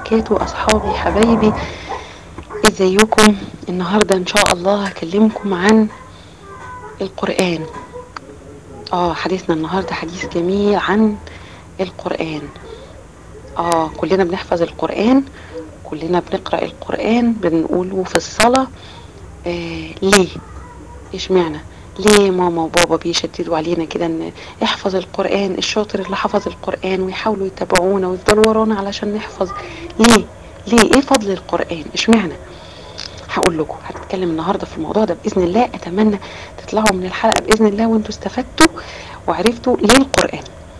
وبركاته أصحابي حبايبي ازيكم النهاردة ان شاء الله هكلمكم عن القرآن اه حديثنا النهاردة حديث جميل عن القرآن اه كلنا بنحفظ القرآن كلنا بنقرأ القرآن بنقوله في الصلاة آه ليه ايش معنى ليه ماما وبابا بيشددوا علينا كده ان احفظ القرآن الشاطر اللي حفظ القرآن ويحاولوا يتابعونا ويفضلوا ورانا علشان نحفظ ليه ليه ايه فضل القرآن ايش معنى هقول لكم هنتكلم النهارده في الموضوع ده باذن الله اتمنى تطلعوا من الحلقه باذن الله وانتوا استفدتوا وعرفتوا ليه القران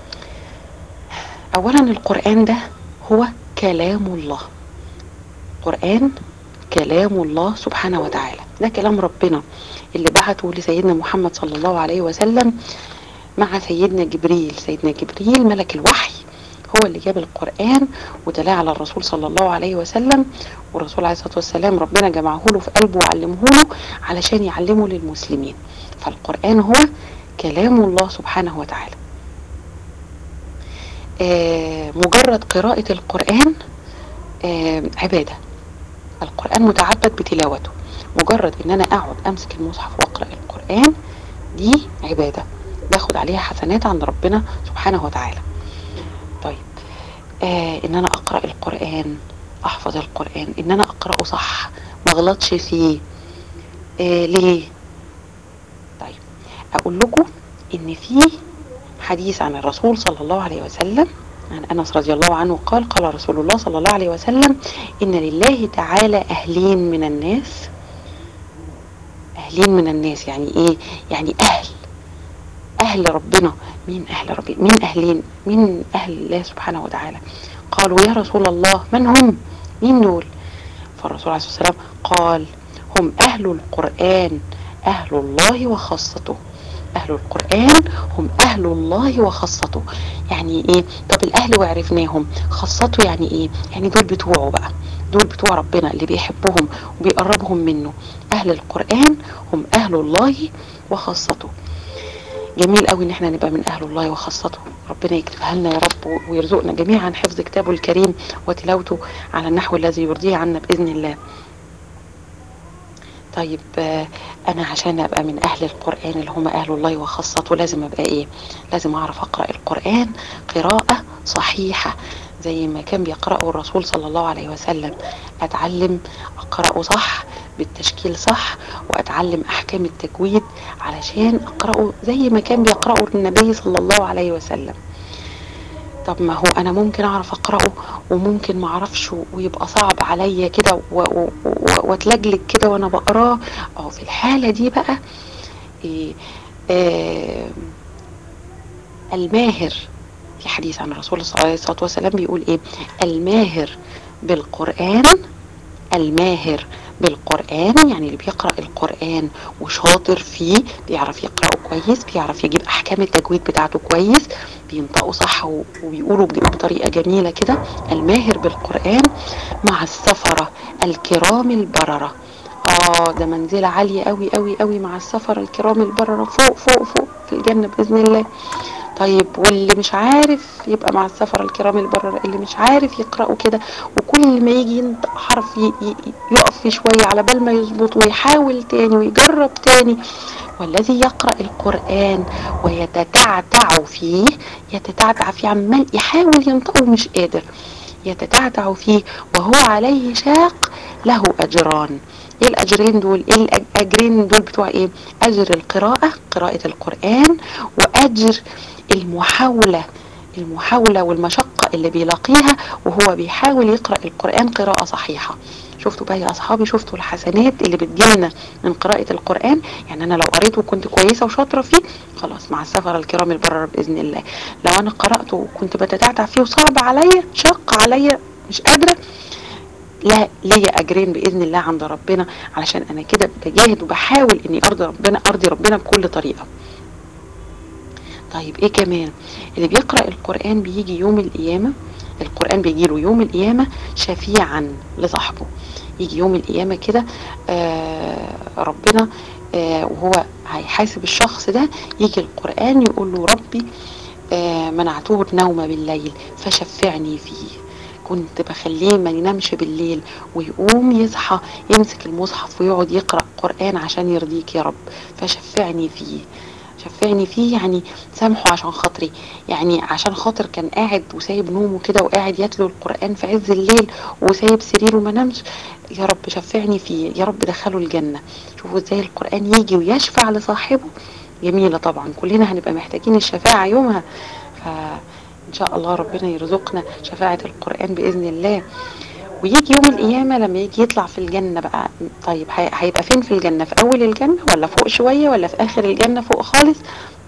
اولا القران ده هو كلام الله القران كلام الله سبحانه وتعالى ده كلام ربنا اللي بعته لسيدنا محمد صلى الله عليه وسلم مع سيدنا جبريل سيدنا جبريل ملك الوحي هو اللي جاب القرآن وتلاه على الرسول صلى الله عليه وسلم والرسول عليه الصلاة والسلام ربنا جمعه له في قلبه وعلمه له علشان يعلمه للمسلمين فالقرآن هو كلام الله سبحانه وتعالى آه مجرد قراءة القرآن آه عبادة القرآن متعبد بتلاوته مجرد ان انا اقعد امسك المصحف واقرأ القرآن دي عبادة باخد عليها حسنات عند ربنا سبحانه وتعالى طيب آه ان انا اقرأ القرآن احفظ القرآن ان انا اقرأه صح ما غلطش فيه آه ليه طيب اقول لكم ان في حديث عن الرسول صلى الله عليه وسلم عن انس رضي الله عنه قال قال رسول الله صلى الله عليه وسلم ان لله تعالى اهلين من الناس اهلين من الناس يعني ايه يعني اهل اهل ربنا مين اهل ربنا مين اهلين مين اهل الله سبحانه وتعالى قالوا يا رسول الله من هم مين دول فالرسول عليه الصلاه والسلام قال هم اهل القران اهل الله وخاصته اهل القران هم اهل الله وخاصته يعني ايه طب الاهل وعرفناهم خاصته يعني ايه يعني دول بتوعه بقى دول بتوع ربنا اللي بيحبهم وبيقربهم منه اهل القران هم اهل الله وخاصته جميل قوي ان احنا نبقى من اهل الله وخاصته ربنا يكتبها لنا يا رب ويرزقنا جميعا حفظ كتابه الكريم وتلاوته على النحو الذي يرضيه عنا باذن الله طيب انا عشان ابقى من اهل القرآن اللي هم اهل الله وخاصته لازم ابقى ايه لازم اعرف اقرأ القرآن قراءة صحيحة زي ما كان بيقرأه الرسول صلى الله عليه وسلم اتعلم اقرأه صح بالتشكيل صح واتعلم احكام التجويد علشان اقرأه زي ما كان بيقرأه النبي صلى الله عليه وسلم طب ما هو انا ممكن اعرف اقرأه وممكن ما اعرفش ويبقى صعب عليا كده واتلجلج كده وانا بقراه اه في الحالة دي بقى إيه آه الماهر في حديث عن الرسول صلى الله عليه الصلاة والسلام بيقول ايه الماهر بالقرآن الماهر بالقرآن يعني اللي بيقرأ القرآن وشاطر فيه بيعرف يقرأه كويس بيعرف يجيب أحكام التجويد بتاعته كويس بينطقوا صح وبيقولوا بطريقة جميلة كده الماهر بالقرآن مع السفرة الكرام البررة اه ده منزلة عالية قوي قوي قوي مع السفر الكرام البررة فوق فوق فوق في الجنة بإذن الله طيب واللي مش عارف يبقى مع السفر الكرام البرر اللي مش عارف يقرأوا كده وكل ما يجي ينطق حرف يقف فيه شوية على بال ما يظبط ويحاول تاني ويجرب تاني والذي يقرأ القرآن ويتتعتع فيه يتتعتع فيه عمال يحاول ينطقه ومش قادر يتتعتع فيه وهو عليه شاق له أجران ايه الاجرين دول ايه الاجرين دول بتوع ايه اجر القراءة قراءة القرآن واجر المحاولة المحاولة والمشقة اللي بيلاقيها وهو بيحاول يقرأ القرآن قراءة صحيحة شفتوا بقى يا اصحابي شفتوا الحسنات اللي بتجيلنا من قراءة القرآن يعني انا لو قريته وكنت كويسة وشاطرة فيه خلاص مع السفر الكرام البرر باذن الله لو انا قرأته وكنت بتتعتع فيه وصعب عليا شق عليا مش قادرة لا ليا اجرين باذن الله عند ربنا علشان انا كده بجاهد وبحاول اني ارضي ربنا ارضي ربنا بكل طريقه طيب ايه كمان اللي بيقرا القران بيجي يوم القيامه القران بيجي له يوم القيامه شفيعا لصاحبه يجي يوم القيامه كده آه ربنا آه وهو هيحاسب الشخص ده يجي القران يقول له ربي آه منعته النوم بالليل فشفعني فيه كنت بخليه ما ينامش بالليل ويقوم يصحى يمسك المصحف ويقعد يقرأ قرآن عشان يرضيك يا رب فشفعني فيه شفعني فيه يعني سامحه عشان خاطري يعني عشان خاطر كان قاعد وسايب نومه كده وقاعد يتلو القرآن في عز الليل وسايب سريره ما نامش يا رب شفعني فيه يا رب دخله الجنة شوفوا ازاي القرآن يجي ويشفع لصاحبه جميلة طبعا كلنا هنبقى محتاجين الشفاعة يومها فإن شاء الله ربنا يرزقنا شفاعة القرآن بإذن الله ويجي يوم القيامة لما يجي يطلع في الجنة بقى طيب هيبقى فين في الجنة في أول الجنة ولا فوق شوية ولا في آخر الجنة فوق خالص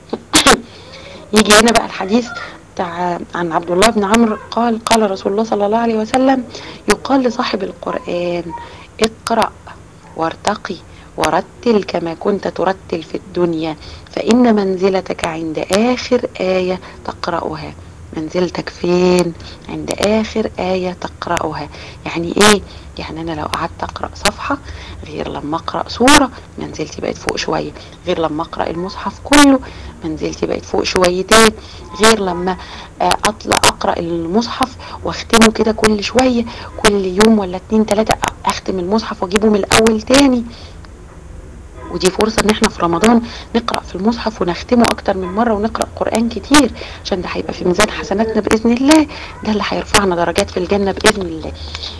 يجي هنا بقى الحديث بتاع عن عبد الله بن عمرو قال قال رسول الله صلى الله عليه وسلم يقال لصاحب القرآن اقرأ وارتقي ورتل كما كنت ترتل في الدنيا فإن منزلتك عند آخر آية تقرأها منزلتك فين عند آخر آية تقرأها يعني إيه يعني أنا لو قعدت أقرأ صفحة غير لما أقرأ سورة منزلتي بقت فوق شوية غير لما أقرأ المصحف كله منزلتي بقت فوق شويتين غير لما أطلع أقرأ المصحف واختمه كده كل شوية كل يوم ولا اتنين تلاتة أختم المصحف وأجيبه من الأول تاني ودي فرصة ان احنا في رمضان نقرأ في المصحف ونختمه اكتر من مرة ونقرأ قرآن كتير عشان ده هيبقى في ميزان حسناتنا بإذن الله ده اللي هيرفعنا درجات في الجنة بإذن الله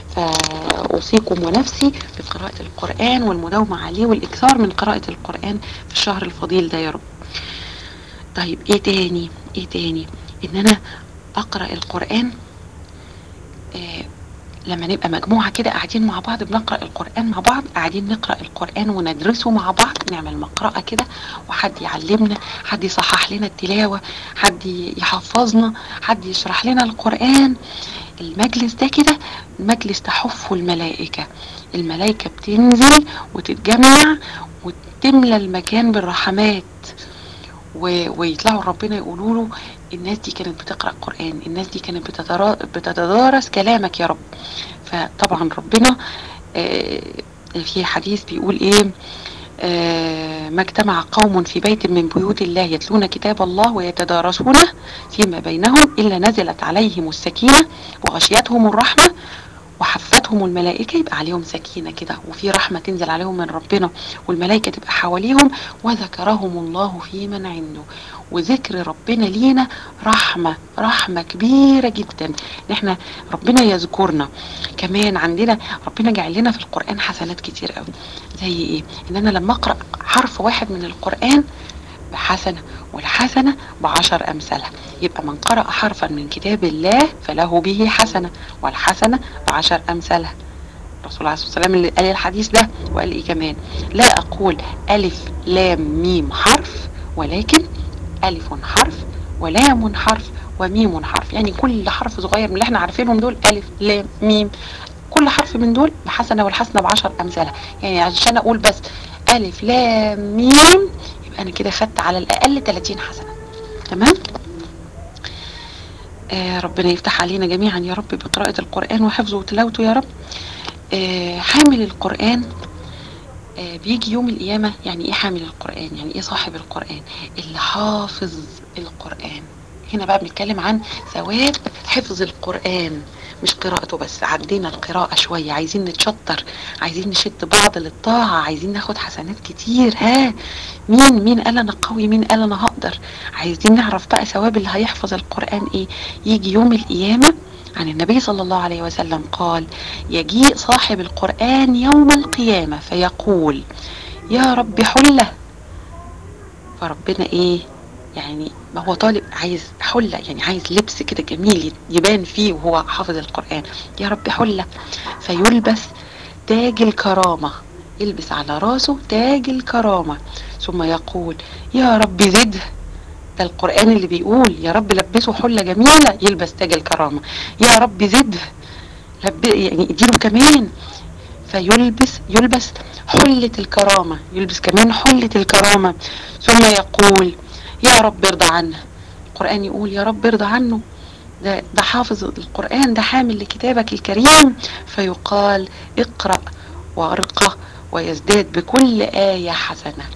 فأوصيكم ونفسي بقراءة القرآن والمداومة عليه والإكثار من قراءة القرآن في الشهر الفضيل ده يا رب طيب ايه تاني ايه تاني ان انا اقرأ القرآن آه لما نبقى مجموعة كده قاعدين مع بعض بنقرأ القرآن مع بعض قاعدين نقرأ القرآن وندرسه مع بعض نعمل مقرأة كده وحد يعلمنا حد يصحح لنا التلاوة حد يحفظنا حد يشرح لنا القرآن المجلس ده كده مجلس تحفه الملائكة الملائكة بتنزل وتتجمع وتملى المكان بالرحمات ويطلعوا ربنا يقولوا له الناس دي كانت بتقرأ قرآن الناس دي كانت بتتدارس كلامك يا رب فطبعا ربنا آه في حديث بيقول ايه آه ما اجتمع قوم في بيت من بيوت الله يتلون كتاب الله ويتدارسونه فيما بينهم إلا نزلت عليهم السكينة وغشيتهم الرحمة وحفتهم الملائكة يبقى عليهم سكينة كده وفي رحمة تنزل عليهم من ربنا والملائكة تبقى حواليهم وذكرهم الله في من عنده وذكر ربنا لينا رحمة رحمة كبيرة جدا ان احنا ربنا يذكرنا كمان عندنا ربنا جعل لنا في القرآن حسنات كتير قوي زي ايه ان انا لما اقرأ حرف واحد من القرآن بحسنة والحسنة بعشر أمثالها يبقى من قرأ حرفا من كتاب الله فله به حسنة والحسنة بعشر أمثالها الرسول عليه الصلاة والسلام اللي قال الحديث ده وقال إيه كمان لا أقول ألف لام ميم حرف ولكن ألف حرف ولام حرف وميم حرف يعني كل حرف صغير من اللي احنا عارفينهم دول ألف لام ميم كل حرف من دول بحسنة والحسنة بعشر أمثالها يعني عشان أقول بس ألف لام ميم انا كده خدت على الاقل 30 حسنه تمام آه ربنا يفتح علينا جميعا يا رب بقراءة القرآن وحفظه وتلاوته يا رب آه حامل القرآن آه بيجي يوم القيامة يعني ايه حامل القرآن يعني ايه صاحب القرآن اللي حافظ القرآن هنا بقى بنتكلم عن ثواب حفظ القرآن مش قراءته بس عدينا القراءة شوية عايزين نتشطر عايزين نشد بعض للطاعة عايزين ناخد حسنات كتير ها مين مين قال انا قوي مين قال انا هقدر عايزين نعرف بقى ثواب اللي هيحفظ القرآن ايه يجي يوم القيامة عن النبي صلى الله عليه وسلم قال يجيء صاحب القرآن يوم القيامة فيقول يا رب حله فربنا ايه يعني ما هو طالب عايز حلة يعني عايز لبس كده جميل يبان فيه وهو حافظ القرآن يا رب حلة فيلبس تاج الكرامة يلبس على راسه تاج الكرامة ثم يقول يا رب زده ده القرآن اللي بيقول يا رب لبسه حلة جميلة يلبس تاج الكرامة يا رب زده لب يعني اديله كمان فيلبس يلبس حلة الكرامة يلبس كمان حلة الكرامة ثم يقول يا رب ارضى عنه القرآن يقول يا رب ارضى عنه ده, ده حافظ القرآن ده حامل لكتابك الكريم فيقال اقرأ وارقى ويزداد بكل آية حسنة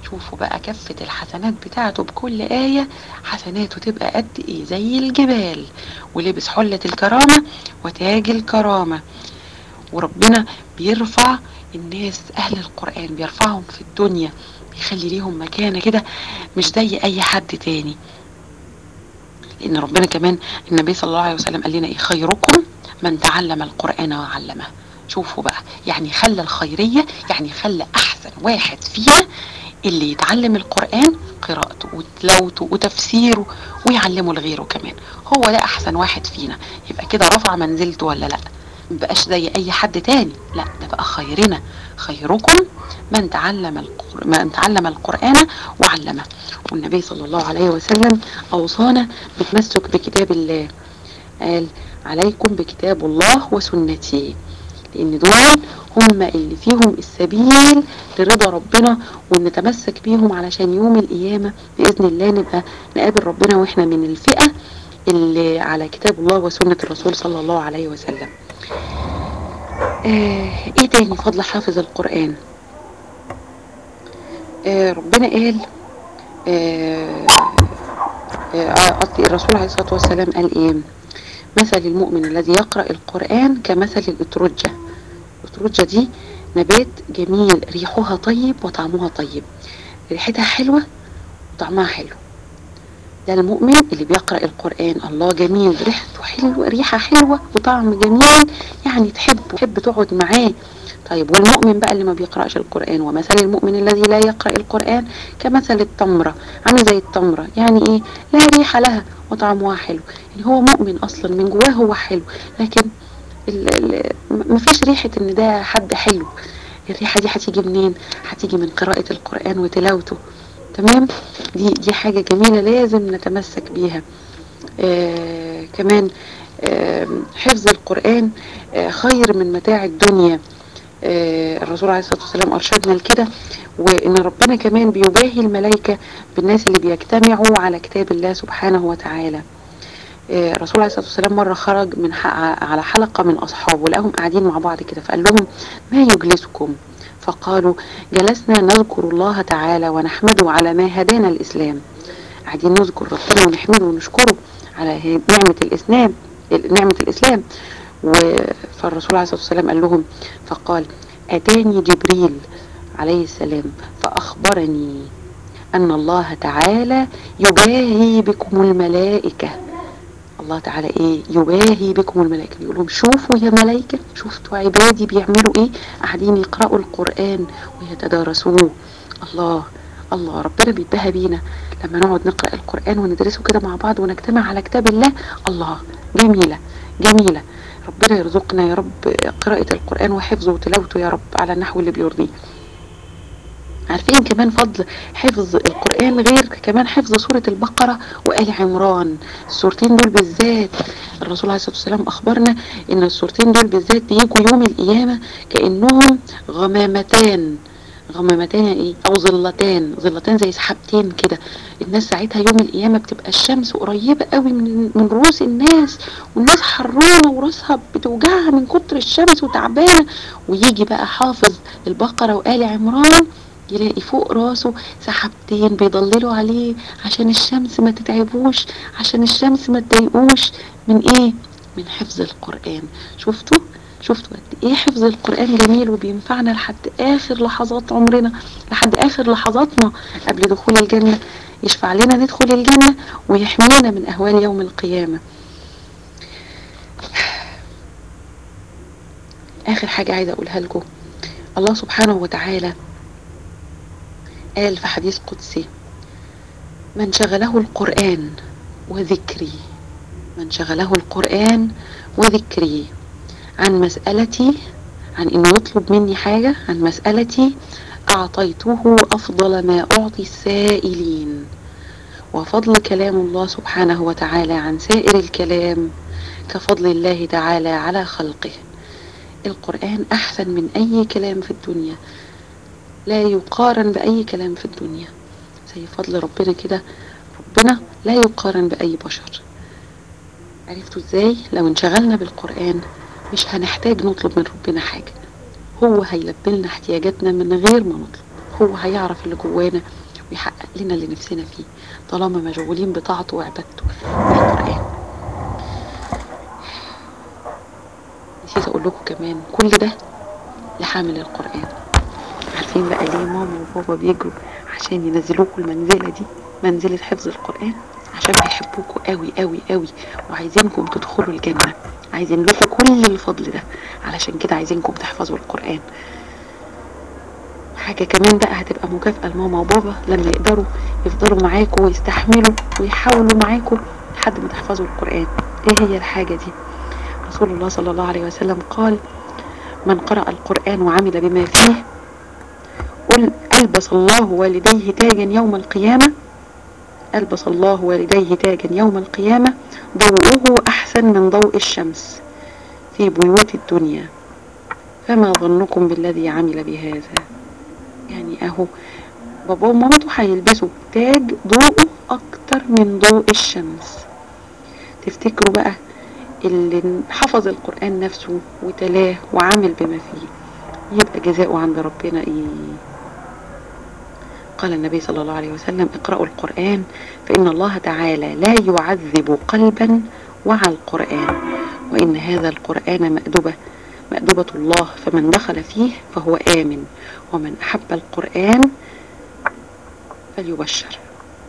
شوفوا بقى كفة الحسنات بتاعته بكل آية حسناته تبقى قد ايه زي الجبال ولبس حلة الكرامة وتاج الكرامة وربنا بيرفع الناس اهل القرآن بيرفعهم في الدنيا بيخلي ليهم مكانة كده مش زي اي حد تاني لان ربنا كمان النبي صلى الله عليه وسلم قال لنا ايه خيركم من تعلم القرآن وعلمه شوفوا بقى يعني خلى الخيرية يعني خلى احسن واحد فينا اللي يتعلم القرآن قراءته وتلاوته وتفسيره ويعلمه لغيره كمان هو ده احسن واحد فينا يبقى كده رفع منزلته ولا لا مبقاش زي اي حد تاني لا ده بقى خيرنا خيركم من تعلم القر... من تعلم القرآن وعلمه والنبي صلى الله عليه وسلم اوصانا بالتمسك بكتاب الله قال عليكم بكتاب الله وسنتي لان دول هم اللي فيهم السبيل لرضا ربنا ونتمسك بيهم علشان يوم القيامة بإذن الله نبقى نقابل ربنا واحنا من الفئة اللي على كتاب الله وسنة الرسول صلى الله عليه وسلم آه ايه تاني فضل حافظ القرآن آه ربنا قال آه قصدي الرسول عليه الصلاة والسلام قال ايه مثل المؤمن الذي يقرأ القرآن كمثل الأترجة الأترجة دي نبات جميل ريحها طيب وطعمها طيب ريحتها حلوة وطعمها حلو ده المؤمن اللي بيقرأ القرآن الله جميل ريحته حلوة ريحة حلوة وطعم جميل يعني تحبه تحب تقعد معاه طيب والمؤمن بقى اللي ما بيقرأش القرآن ومثل المؤمن الذي لا يقرأ القرآن كمثل التمرة عامل زي التمرة يعني ايه لا ريحة لها وطعمها حلو يعني هو مؤمن اصلا من جواه هو حلو لكن مفيش ريحة ان ده حد حلو الريحة دي هتيجي منين هتيجي من قراءة القرآن وتلاوته تمام دي دي حاجة جميلة لازم نتمسك بيها آه كمان آه حفظ القرآن آه خير من متاع الدنيا آه الرسول عليه الصلاة والسلام أرشدنا لكده وإن ربنا كمان بيباهي الملائكة بالناس اللي بيجتمعوا على كتاب الله سبحانه وتعالى الرسول عليه الصلاة والسلام مرة خرج من على حلقة من أصحابه ولقاهم قاعدين مع بعض كده فقال لهم ما يجلسكم فقالوا جلسنا نذكر الله تعالى ونحمده على ما هدانا الإسلام قاعدين نذكر ربنا ونحمده ونشكره على نعمة الإسلام نعمة الإسلام فالرسول عليه الصلاة والسلام قال لهم فقال أتاني جبريل عليه السلام فأخبرني أن الله تعالى يباهي بكم الملائكة الله تعالى ايه يباهي بكم الملائكة بيقول لهم شوفوا يا ملائكة شفتوا عبادي بيعملوا ايه قاعدين يقرأوا القرآن ويتدارسوه الله الله ربنا بيتباهى بينا لما نقعد نقرأ القرآن وندرسه كده مع بعض ونجتمع على كتاب الله الله جميلة جميلة ربنا يرزقنا يا رب قراءة القرآن وحفظه وتلاوته يا رب على النحو اللي بيرضيه عارفين كمان فضل حفظ القرآن غير كمان حفظ سورة البقرة وآل عمران السورتين دول بالذات الرسول عليه الصلاة والسلام أخبرنا إن السورتين دول بالذات بيجوا يوم القيامة كأنهم غمامتان غمامتان ايه او ظلتان ظلتان زي سحابتين كده الناس ساعتها يوم القيامة بتبقى الشمس قريبة قوي من, من رؤوس الناس والناس حرانة وراسها بتوجعها من كتر الشمس وتعبانة ويجي بقى حافظ البقرة وآل عمران يلاقي فوق راسه سحابتين بيضللوا عليه عشان الشمس ما تتعبوش عشان الشمس ما تضايقوش من ايه من حفظ القرآن شفتوا شفتوا قد ايه حفظ القرآن جميل وبينفعنا لحد اخر لحظات عمرنا لحد اخر لحظاتنا قبل دخول الجنة يشفع لنا ندخل الجنة ويحمينا من اهوال يوم القيامة اخر حاجة عايزة اقولها لكم الله سبحانه وتعالى قال في حديث قدسي من شغله القرآن وذكري من شغله القرآن وذكري عن مسألتي عن انه يطلب مني حاجة عن مسألتي اعطيته افضل ما اعطي السائلين وفضل كلام الله سبحانه وتعالى عن سائر الكلام كفضل الله تعالى على خلقه القرآن احسن من اي كلام في الدنيا لا يقارن بأي كلام في الدنيا زي فضل ربنا كده ربنا لا يقارن بأي بشر عرفتوا ازاي لو انشغلنا بالقرآن مش هنحتاج نطلب من ربنا حاجة هو هيلبي لنا احتياجاتنا من غير ما نطلب هو هيعرف اللي جوانا ويحقق لنا اللي نفسنا فيه طالما مشغولين بطاعته وعبادته بالقرآن نسيت اقول لكم كمان كل ده لحامل القرآن عارفين بقى ليه ماما وبابا بيجروا عشان ينزلوكوا المنزلة دي منزلة حفظ القرآن عشان بيحبوكوا قوي قوي قوي وعايزينكم تدخلوا الجنة عايزين لكم كل الفضل ده علشان كده عايزينكم تحفظوا القرآن حاجة كمان بقى هتبقى مكافأة لماما وبابا لما يقدروا يفضلوا معاكم ويستحملوا ويحاولوا معاكم لحد ما تحفظوا القرآن ايه هي الحاجة دي رسول الله صلى الله عليه وسلم قال من قرأ القرآن وعمل بما فيه قل ألبس الله والديه تاجا يوم القيامة ألبس الله والديه تاجا يوم القيامة ضوءه أحسن من ضوء الشمس في بيوت الدنيا فما ظنكم بالذي عمل بهذا يعني أهو بابا ومامته هيلبسوا تاج ضوءه أكتر من ضوء الشمس تفتكروا بقى اللي حفظ القرآن نفسه وتلاه وعمل بما فيه يبقى جزاؤه عند ربنا ايه قال النبي صلى الله عليه وسلم اقرأوا القرآن فإن الله تعالى لا يعذب قلبا وعى القرآن وإن هذا القرآن مأدبة مأدبة الله فمن دخل فيه فهو آمن ومن أحب القرآن فليبشر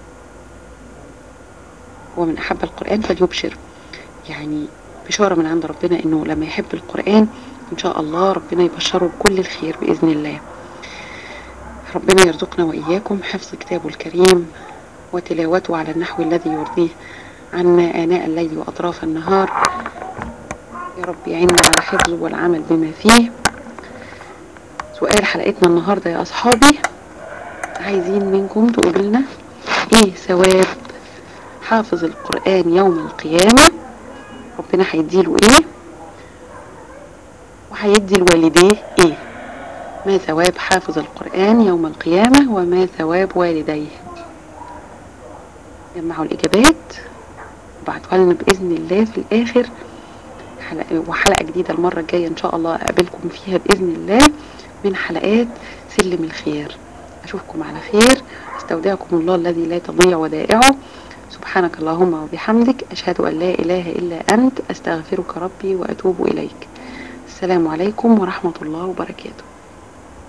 ومن أحب القرآن فليبشر يعني بشارة من عند ربنا انه لما يحب القرآن ان شاء الله ربنا يبشره بكل الخير بإذن الله ربنا يرزقنا وإياكم حفظ كتابه الكريم وتلاوته على النحو الذي يرضيه عنا آناء الليل وأطراف النهار يا رب يعيننا على حفظه والعمل بما فيه سؤال حلقتنا النهاردة يا أصحابي عايزين منكم تقولوا لنا ايه ثواب حافظ القرآن يوم القيامة ربنا هيديله ايه وهيدي لوالديه ايه ما ثواب حافظ القرآن يوم القيامة وما ثواب والديه جمعوا الإجابات وبعتوها لنا بإذن الله في الآخر حلقة وحلقة جديدة المرة الجاية إن شاء الله أقابلكم فيها بإذن الله من حلقات سلم الخير أشوفكم على خير استودعكم الله الذي لا تضيع ودائعه سبحانك اللهم وبحمدك أشهد أن لا إله إلا أنت أستغفرك ربي وأتوب إليك السلام عليكم ورحمة الله وبركاته